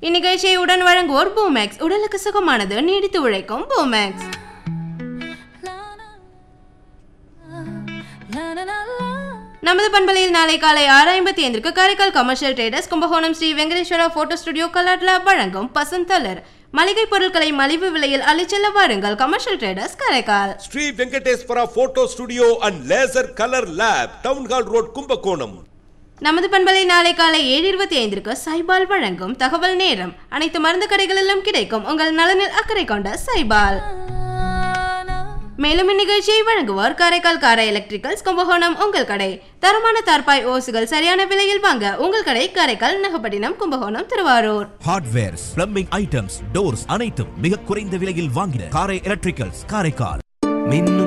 இந்நிகழ்ச்சியை உடன் வழங்குவோர் பூமேக்ஸ் உடலுக்கு சுகமானது நீடித்து உழைக்கும் பூமேக்ஸ் நமது பண்பலையில் நாளை காலை ஆறு ஐம்பத்தி ஐந்திற்கு Karaikal commercial traders Kumbakonam Sri Venkateswara photo studio colour lab வழங்கும் பசந்தலர் மளிகை பொருட்களை மலிவு விலையில் அள்ளிச்செல்ல வாருங்கள் commercial traders Karaikal Sri Venkateswara photo studio and laser colour lab town hall road Kumbakonam நமது பண்பலை நாளை காலை ஏழு இருபத்தி ஐந்திற்கு சைபால் வழங்கும் தகவல் நேரம் அனைத்து மருந்து கடைகளிலும் கிடைக்கும் உங்கள் நலனில் அக்கறை கொண்ட சைபால் மேலும் இந்நிகழ்ச்சியை வழங்குவோர் காரைக்கால் காரை எலக்ட்ரிக்கல்ஸ் கும்பகோணம் உங்கள் கடை தரமான தார்பாய் ஓசுகள் சரியான விலையில் வாங்க உங்கள் கடை Karaikal Nagapattinam Kumbakonam Thiruvarur hardwares plumbing items doors அனைத்தும் மிக குறைந்த விலையில் வாங்கின காரை எலக்ட்ரிக்கல்ஸ் காரைக்கால் மின்னும்